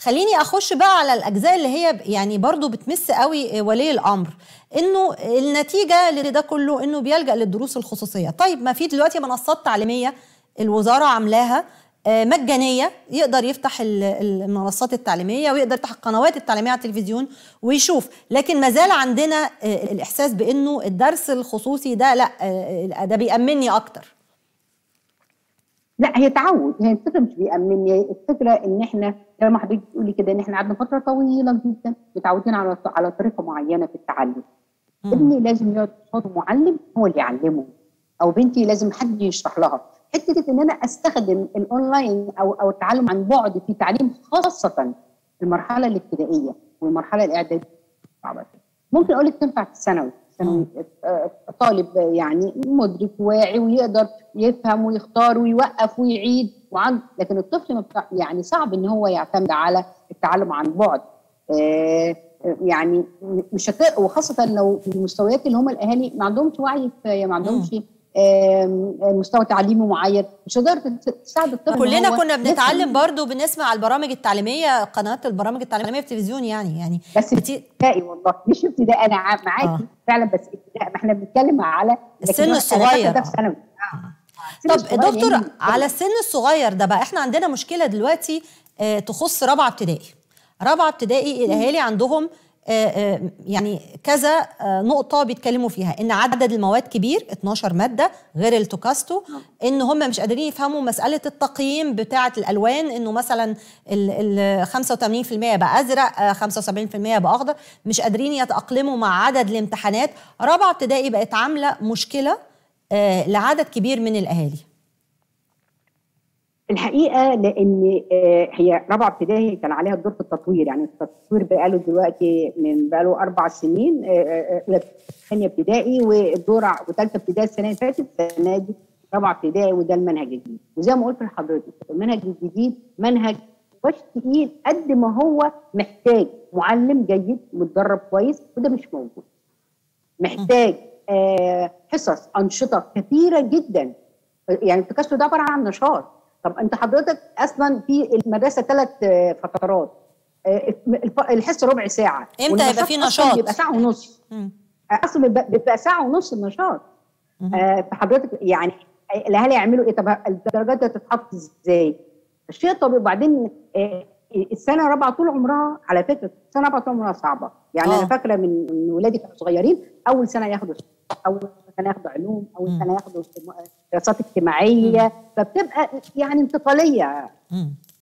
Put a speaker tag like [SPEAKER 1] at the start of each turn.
[SPEAKER 1] خليني اخش بقى على الاجزاء اللي هي يعني برضو بتمس قوي ولي الامر انه النتيجه لده كله انه بيلجا للدروس الخصوصيه طيب ما في دلوقتي منصات تعليميه الوزاره عاملاها آه، مجانيه يقدر يفتح المنصات التعليميه ويقدر يفتح القنوات التعليميه على التلفزيون ويشوف لكن ما زال عندنا آه، الاحساس بانه الدرس الخصوصي ده لا آه، ده بيأمنني اكتر
[SPEAKER 2] لا هي تعود هي الفكره مش بيأمنني الفكره ان احنا زي ما حضرتك بتقولي كده ان احنا قعدنا فتره طويله جدا متعودين على على طريقه معينه في التعلم ابني لازم يقعد قصاده معلم هو اللي يعلمه او بنتي لازم حد يشرح لها حته ان انا استخدم الاونلاين او او التعلم عن بعد في تعليم خاصه المرحله الابتدائيه والمرحله الاعداديه صعبه ممكن اقول لك تنفع في الثانوي ثانوي آه، طالب يعني مدرك واعي ويقدر يفهم ويختار ويوقف ويعيد وعن لكن الطفل يعني صعب ان هو يعتمد على التعلم عن بعد آه، يعني مش وخاصه لو المستويات اللي هم الاهالي ما عندهمش وعي كفايه ما عندهمش مستوى تعليمي معين مش هتقدر تساعد الطفل
[SPEAKER 1] كلنا كنا بنتعلم برضو بنسمع على البرامج التعليميه قناه البرامج التعليميه في التلفزيون يعني يعني
[SPEAKER 2] بس ابتدائي والله مش ابتدائي انا معاكي آه. فعلا بس ابتدائي ما احنا بنتكلم على
[SPEAKER 1] السن الصغير ده في ثانوي آه. طب دكتور يعني على السن الصغير ده بقى احنا عندنا مشكله دلوقتي اه تخص رابعه ابتدائي رابعه ابتدائي الاهالي عندهم آه، آه، يعني كذا آه، نقطة بيتكلموا فيها إن عدد المواد كبير 12 مادة غير التوكاستو إن هم مش قادرين يفهموا مسألة التقييم بتاعة الألوان إنه مثلا ال 85% بقى أزرق 75% بقى أخضر مش قادرين يتأقلموا مع عدد الامتحانات رابعة ابتدائي بقت عاملة مشكلة لعدد كبير من الأهالي
[SPEAKER 2] الحقيقه لان آه، هي رابعه ابتدائي كان عليها الدور في التطوير يعني التطوير بقاله دلوقتي من بقاله اربع سنين اولى آه، آه، ثانيه ابتدائي والدور وثالثه ابتدائي السنه اللي فاتت السنه دي رابعه ابتدائي وده المنهج الجديد وزي ما قلت لحضرتك المنهج الجديد منهج مش تقيل قد ما هو محتاج معلم جيد متدرب كويس وده مش موجود محتاج حصص انشطه كثيره جدا يعني التكاسل ده عباره عن نشاط طب انت حضرتك اصلا في المدرسه ثلاث فترات آه، الحصه ربع ساعه
[SPEAKER 1] امتى يبقى في نشاط؟
[SPEAKER 2] بيبقى ساعه ونص اصلا بيبقى ساعه ونص النشاط آه، فحضرتك يعني الاهالي يعملوا ايه طب الدرجات دي هتتحط ازاي؟ الشيء طبيعي وبعدين آه، السنه الرابعه طول عمرها على فكره السنه الرابعه طول عمرها صعبه يعني أوه. انا فاكره من ولادي كانوا صغيرين اول سنه ياخدوا اول سنه ياخدوا علوم اول سنه ياخدوا دراسات اجتماعيه فبتبقى يعني انتقاليه